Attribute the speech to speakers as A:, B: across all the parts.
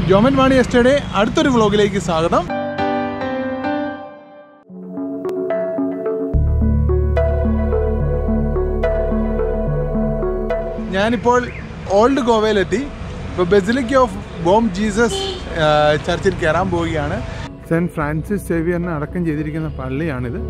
A: ജോമൻ വാണി എസ്റ്റേയുടെ അടുത്തൊരു വ്ളോഗിലേക്ക് സ്വാഗതം ഞാനിപ്പോൾ ഓൾഡ് ഗോവയിലെത്തി ഇപ്പോൾ ബെസിലിക്ക ഓഫ് ബോം ജീസസ് ആ, ചർച്ചിൽ കയറാൻ പോവുകയാണ് സെൻറ്റ് ഫ്രാൻസിസ് സേവിയറിനെ അടക്കം ചെയ്തിരിക്കുന്ന പള്ളിയാണിത്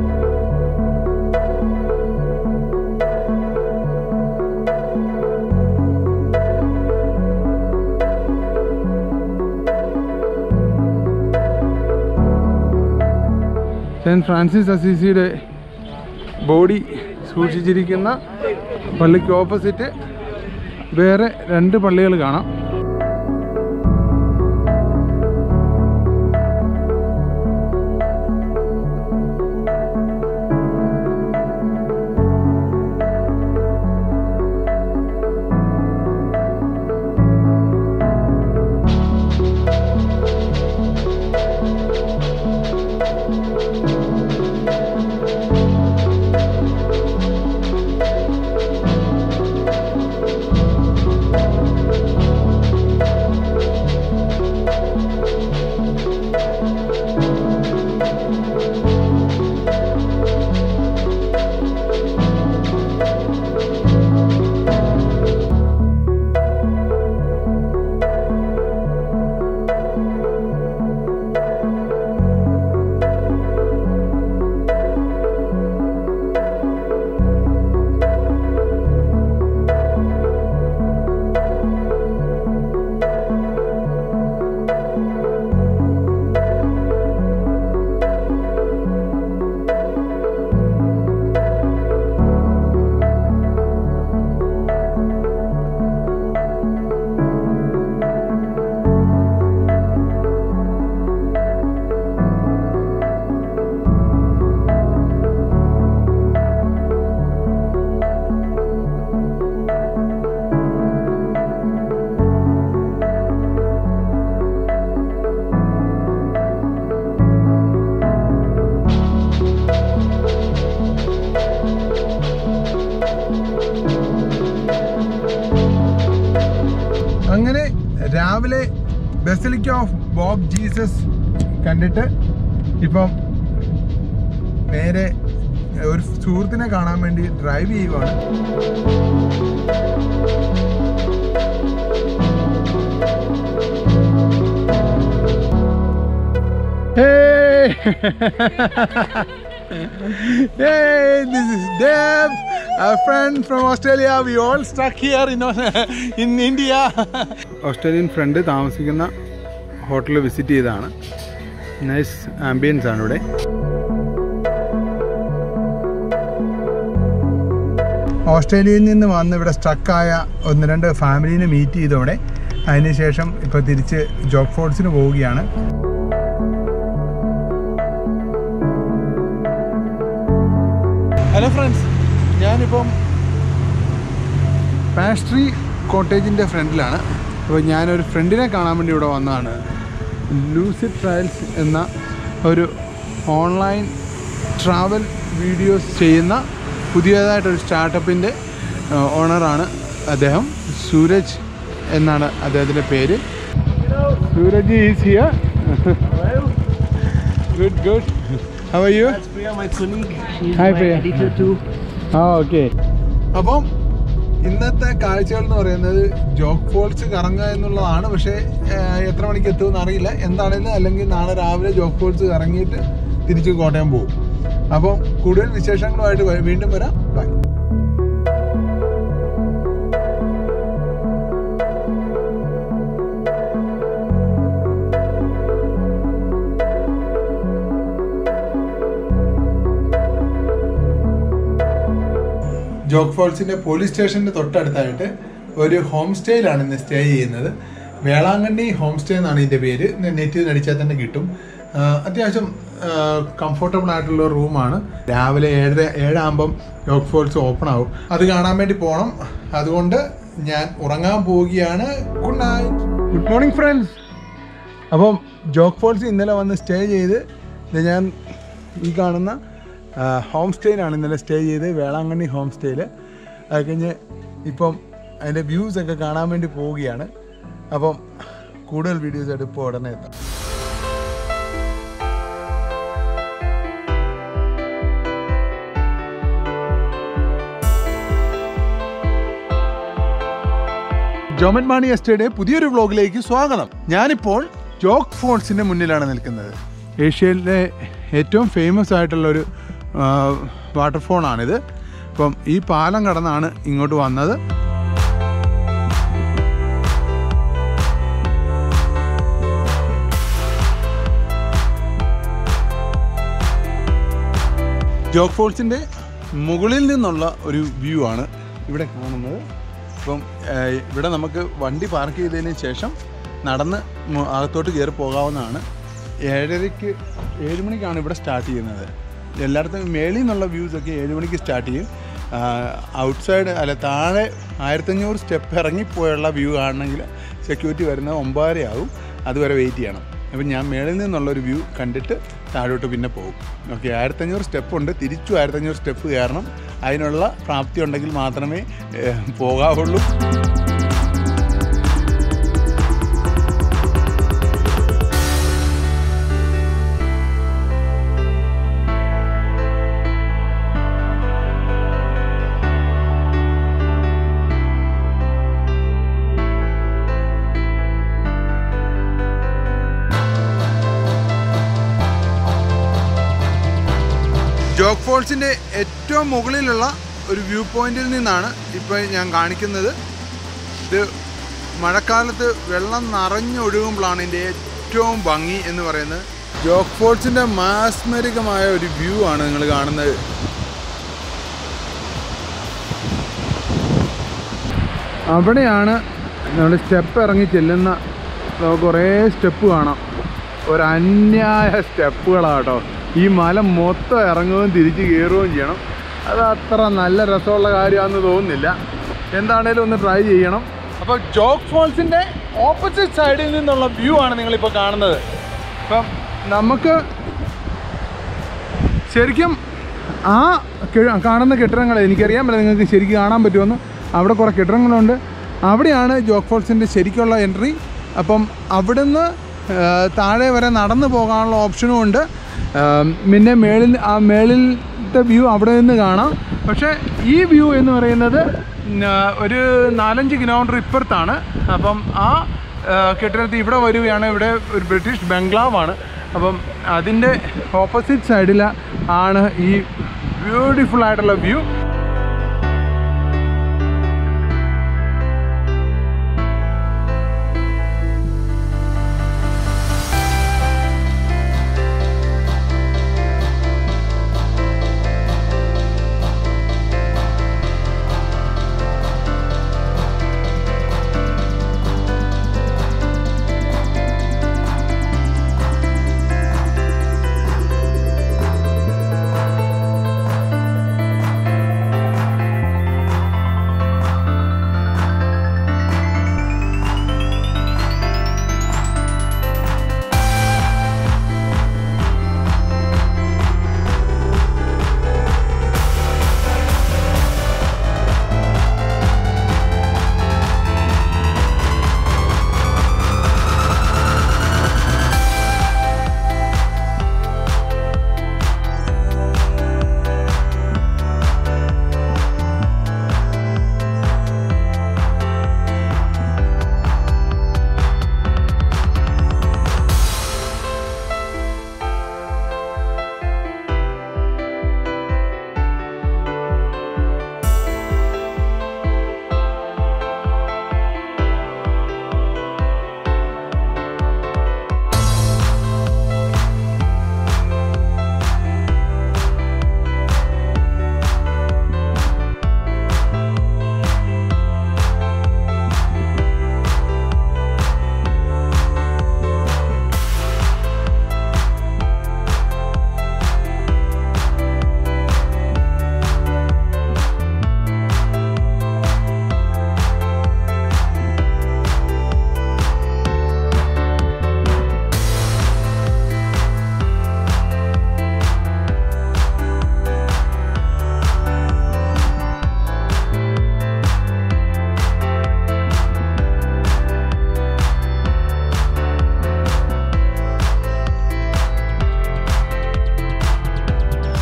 A: സെൻറ്റ് ഫ്രാൻസിസ് അസീസിയുടെ ബോഡി സൂക്ഷിച്ചിരിക്കുന്ന പള്ളിക്ക് ഓപ്പോസിറ്റ് വേറെ രണ്ട് പള്ളികൾ കാണാം അങ്ങനെ രാവിലെ ബെസലിക്ക ഓഫ് ബോബ് ജീസസ് കണ്ടിട്ട് ഇപ്പം നേരെ ഒരു സുഹൃത്തിനെ കാണാൻ വേണ്ടി ഡ്രൈവ് ചെയ്യുവാണ് Hey! hey, this is Dev, a friend from Australia. We all stuck here in, in India. Australian friend താമസിക്കുന്ന ഹോട്ടൽ വിസിറ്റ് ചെയ്തതാണ് നൈസ് ആംബിയൻസ് ആണ് ഇവിടെ ഓസ്ട്രേലിയയിൽ നിന്ന് വന്ന് ഇവിടെ സ്ട്രക്കായ ഒന്ന് രണ്ട് ഫാമിലീനെ മീറ്റ് ചെയ്തോടെ അതിനുശേഷം ഇപ്പോൾ തിരിച്ച് ജോബ് ഫോർട്സിന് പോവുകയാണ് ഹലോ ഫ്രണ്ട്സ് ഞാനിപ്പം പാസ്ട്രി കോട്ടേജിൻ്റെ ഫ്രണ്ടിലാണ് അപ്പോൾ ഞാനൊരു ഫ്രണ്ടിനെ കാണാൻ വേണ്ടി ഇവിടെ വന്നതാണ് ലൂസിഡ് ട്രയൽസ് എന്ന ഒരു ഓൺലൈൻ ട്രാവൽ വീഡിയോസ് ചെയ്യുന്ന പുതിയതായിട്ടൊരു സ്റ്റാർട്ടപ്പിൻ്റെ ഓണറാണ് അദ്ദേഹം സൂരജ് എന്നാണ് അദ്ദേഹത്തിൻ്റെ പേര് Suraj is here good good how are you
B: That's Priya, my colleague. She's
A: Hi,
B: my
A: Priya.
B: editor too.
A: ആ ഓക്കെ അപ്പം ഇന്നത്തെ കാഴ്ചകൾ എന്ന് പറയുന്നത് ജോക്ക് ഫോൾസ് കറങ്ങുക എന്നുള്ളതാണ് പക്ഷേ ഏഹ്, എത്ര മണിക്ക് എത്തുമെന്ന് അറിയില്ല എന്താണെങ്കിലും അല്ലെങ്കിൽ നാളെ രാവിലെ ജോക്ക് ഫോൾസ് കറങ്ങിയിട്ട് തിരിച്ച് കോട്ടയം പോകും അപ്പം കൂടുതൽ വിശേഷങ്ങളുമായിട്ട് വ- വീണ്ടും വരാം ബൈ ജോക്ക് ഫോൾസിന്റെ പോലീസ് സ്റ്റേഷന്റെ തൊട്ടടുത്തായിട്ട് ഒരു ഹോം സ്റ്റേയിലാണ് ഇന്ന് സ്റ്റേ ചെയ്യുന്നത് വേളാങ്കണ്ണി ഹോം സ്റ്റേ എന്നാണ് ഇതിന്റെ പേര് നെറ്റിൽ അടിച്ചാൽ തന്നെ കിട്ടും ആ, അത്യാവശ്യം കംഫർട്ടബിൾ ആയിട്ടുള്ള റൂമാണ് രാവിലെ ഏഴര ഏഴാകുമ്പം ജോക്ക് ഫോൾസ് ഓപ്പൺ ആവും അത് കാണാൻ വേണ്ടി പോകണം അതുകൊണ്ട് ഞാൻ ഉറങ്ങാൻ പോവുകയാണ് good night good morning friends അപ്പം ജോക്ക് ഫോൾസ് ഇന്നലെ വന്ന് സ്റ്റേ ചെയ്ത് ഇത് ഞാൻ ഈ കാണുന്ന ഹോം സ്റ്റേയിലാണ് ഇന്നലെ സ്റ്റേ ചെയ്ത് വേളാങ്കണ്ണി ഹോം സ്റ്റേയിൽ അത് കഴിഞ്ഞ് ഇപ്പം അതിൻ്റെ വ്യൂസ് ഒക്കെ കാണാൻ വേണ്ടി പോവുകയാണ് അപ്പം കൂടുതൽ വീഡിയോസ് ആയിട്ട് ഇപ്പോൾ ഉടനെ എത്താം ജോമൻ മാണി എസ്റ്റേയുടെ പുതിയൊരു വ്ലോഗിലേക്ക് സ്വാഗതം ഞാനിപ്പോൾ ജോക്ക് ഫോൾസിന്റെ മുന്നിലാണ് നിൽക്കുന്നത് ഏഷ്യയിലെ ഏറ്റവും ഫേമസ് ആയിട്ടുള്ള ഒരു വാട്ടർഫോളാണിത് അപ്പം ഈ പാലം കടന്നാണ് ഇങ്ങോട്ട് വന്നത് ജോക്ക് ഫോൾസിൻ്റെ മുകളിൽ നിന്നുള്ള ഒരു വ്യൂ ആണ് ഇവിടെ കാണുന്നത് ഇപ്പം ഏഹ്, ഇവിടെ നമുക്ക് വണ്ടി പാർക്ക് ചെയ്തതിന് ശേഷം നടന്ന് മു- അകത്തോട്ട് കയറി പോകാവുന്നതാണ് ഏഴരയ്ക്ക് ഏഴ് മണിക്കാണ് ഇവിടെ സ്റ്റാർട്ട് ചെയ്യുന്നത് എല്ലായിടത്തും മേളിൽ നിന്നുള്ള വ്യൂസ് ഒക്കെ ഏഴ് മണിക്ക് സ്റ്റാർട്ട് ചെയ്യും ഔട്ട്സൈഡ് അല്ല താഴെ ആയിരത്തഞ്ഞൂറ് സ്റ്റെപ്പ് ഇറങ്ങിപ്പോയുള്ള വ്യൂ കാണണമെങ്കിൽ സെക്യൂരിറ്റി വരുന്നത് ഒമ്പതരയാവും അതുവരെ വെയിറ്റ് ചെയ്യണം അപ്പം ഞാൻ മേളിൽ നിന്നുള്ളൊരു വ്യൂ കണ്ടിട്ട് താഴോട്ട് പിന്നെ പോകും ഓക്കെ ആയിരത്തഞ്ഞൂറ് സ്റ്റെപ്പ് ഉണ്ട് തിരിച്ചു ആയിരത്തഞ്ഞൂറ് സ്റ്റെപ്പ് കയറണം അതിനുള്ള പ്രാപ്തി ഉണ്ടെങ്കിൽ മാത്രമേ ഏഹ്, പോകാവുള്ളൂ ജോക്ക് ഫോൾസിൻ്റെ ഏറ്റവും മുകളിലുള്ള ഒരു വ്യൂ പോയിന്റിൽ നിന്നാണ് ഇപ്പോൾ ഞാൻ കാണിക്കുന്നത് ഇത് മഴക്കാലത്ത് വെള്ളം നിറഞ്ഞൊഴുകുമ്പോഴാണ് ഇതിൻ്റെ ഏറ്റവും ഭംഗി എന്ന് പറയുന്നത് ജോക്ക് ഫോൾസിൻ്റെ മാസ്മരികമായ ഒരു വ്യൂ ആണ് നിങ്ങൾ കാണുന്നത് അവിടെയാണ് നമ്മൾ സ്റ്റെപ്പ് ഇറങ്ങി ചെല്ലുന്ന നമുക്ക് കുറേ സ്റ്റെപ്പ് കാണാം ഒരു അന്യായ സ്റ്റെപ്പുകളാട്ടോ ഈ മല മൊത്തം ഇറങ്ങുകയും തിരിച്ച് കയറുകയും ചെയ്യണം അത് അത്ര നല്ല രസമുള്ള കാര്യമാണെന്ന് തോന്നുന്നില്ല എന്താണേലും ഒന്ന് ട്രൈ ചെയ്യണം അപ്പോൾ ജോക്ക് ഫോൾസിൻ്റെ ഓപ്പോസിറ്റ് സൈഡിൽ നിന്നുള്ള വ്യൂ ആണ് നിങ്ങളിപ്പോൾ കാണുന്നത് അപ്പം നമുക്ക് ശരിക്കും ആ കെ- കാണുന്ന കെട്ടിടങ്ങൾ എനിക്കറിയാൻ പറ്റില്ല നിങ്ങൾക്ക് ശരിക്കും കാണാൻ പറ്റുമെന്ന് അവിടെ കുറേ കെട്ടിടങ്ങളുണ്ട് അവിടെയാണ് ജോക്ക് ഫോൾസിൻ്റെ ശരിക്കുള്ള എൻട്രി അപ്പം അവിടുന്ന് ആ, താഴെ വരെ നടന്നു പോകാനുള്ള ഓപ്ഷനും ഉണ്ട് ആ, പിന്നെ മേളിൽ ആ മേളിലത്തെ വ്യൂ അവിടെ നിന്ന് കാണാം പക്ഷേ ഈ വ്യൂ എന്ന് പറയുന്നത് ഉം, ആ, ഒരു നാലഞ്ച് കിലോമീറ്റർ ഇപ്പുറത്താണ് അപ്പം ആ ആ, കെട്ടിടത്തിൽ ഇവിടെ വരികയാണ് ഇവിടെ ഒരു ബ്രിട്ടീഷ് ബംഗ്ലാവാണ് അപ്പം അതിൻ്റെ ഓപ്പോസിറ്റ് സൈഡിൽ ആണ് ഈ ബ്യൂട്ടിഫുൾ ആയിട്ടുള്ള വ്യൂ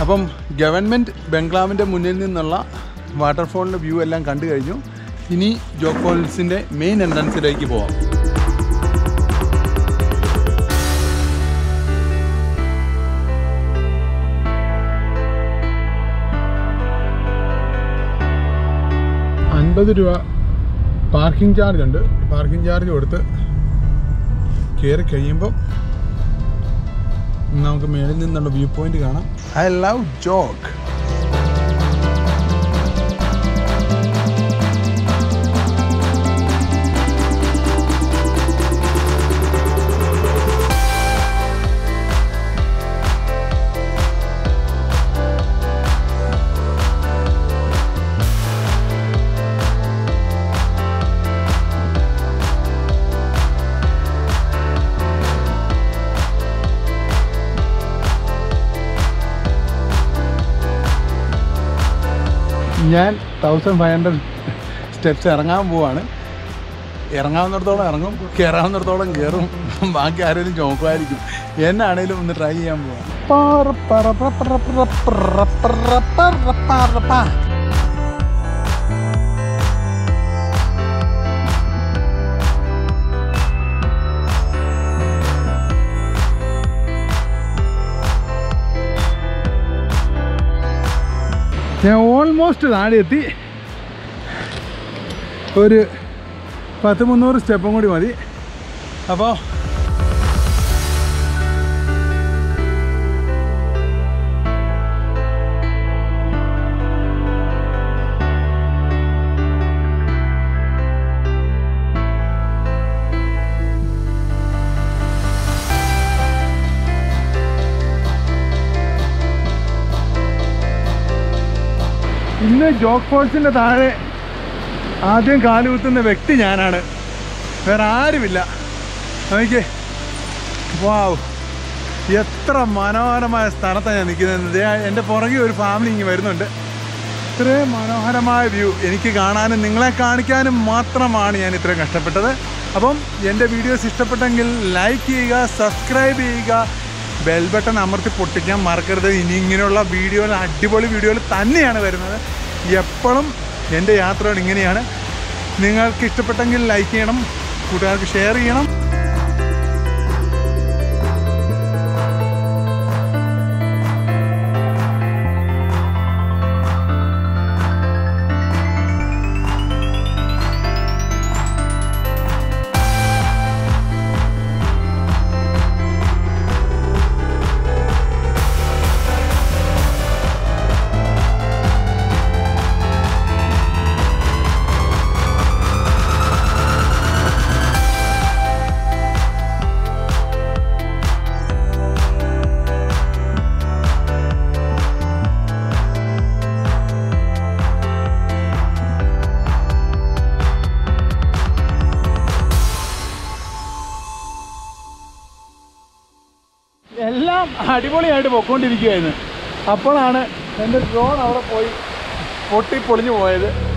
A: അപ്പം ഗവൺമെൻറ് ബംഗ്ലാവിൻ്റെ മുന്നിൽ നിന്നുള്ള വാട്ടർഫോളിൻ്റെ വ്യൂ എല്ലാം കണ്ടു കഴിഞ്ഞു ഇനി ജോഗ് ഫോൾസിൻ്റെ മെയിൻ എൻട്രൻസിലേക്ക് പോവാം അൻപത് രൂപ പാർക്കിംഗ് ചാർജ് ഉണ്ട് പാർക്കിംഗ് ചാർജ് കൊടുത്ത് കയറി കഴിയുമ്പം നമുക്ക് മേളിൽ നിന്നുള്ള വ്യൂ പോയിന്റ് കാണാം ഐ ലവ് ജോക്ക് ഞാൻ തൗസൻഡ് ഫൈവ് ഹൺഡ്രഡ് സ്റ്റെപ്സ് ഇറങ്ങാൻ പോവാണ് ഇറങ്ങാവുന്നിടത്തോളം ഇറങ്ങും കയറാവുന്നിടത്തോളം കയറും ബാക്കി ആരെങ്കിലും ചോക്കുമായിരിക്കും എന്നാണേലും ഒന്ന് ട്രൈ ചെയ്യാൻ പോവാം ഞാൻ ഓൾമോസ്റ്റ് താഴെ എത്തി ഒരു പത്ത് മുന്നൂറ് സ്റ്റെപ്പും കൂടി മതി അപ്പോൾ ഇന്ന് ജോഗ് ഫോൾസിൻ്റെ താഴെ ആദ്യം കാലുകുത്തുന്ന വ്യക്തി ഞാനാണ് വേറെ ആരുമില്ല നോക്കിയേ വാവ് എത്ര മനോഹരമായ സ്ഥലത്താണ് ഞാൻ നിൽക്കുന്നത് ദേ എൻ്റെ പുറകെ ഒരു ഫാമിലി ഇങ്ങനെ വരുന്നുണ്ട് ഇത്രയും മനോഹരമായ വ്യൂ എനിക്ക് കാണാനും നിങ്ങളെ കാണിക്കാനും മാത്രമാണ് ഞാൻ ഇത്രയും കഷ്ടപ്പെട്ടത് അപ്പം എൻ്റെ വീഡിയോസ് ഇഷ്ടപ്പെട്ടെങ്കിൽ ലൈക്ക് ചെയ്യുക സബ്സ്ക്രൈബ് ചെയ്യുക ബെൽ ബട്ടൺ അമർത്തി പൊട്ടിക്കാൻ മറക്കരുത് ഇനി ഇങ്ങനെയുള്ള വീഡിയോകൾ അടിപൊളി വീഡിയോകൾ തന്നെയാണ് വരുന്നത് എപ്പോഴും എൻ്റെ യാത്രകൾ ഇങ്ങനെയാണ് നിങ്ങൾക്ക് ഇഷ്ടപ്പെട്ടെങ്കിൽ ലൈക്ക് ചെയ്യണം കൂട്ടുകാർക്ക് ഷെയർ ചെയ്യണം എല്ലാം അടിപൊളിയായിട്ട് പൊക്കോണ്ടിരിക്കുകയായിരുന്നു അപ്പോഴാണ് എൻ്റെ ഡ്രോൺ അവിടെ പോയി പൊട്ടി പൊളിഞ്ഞു പോയത്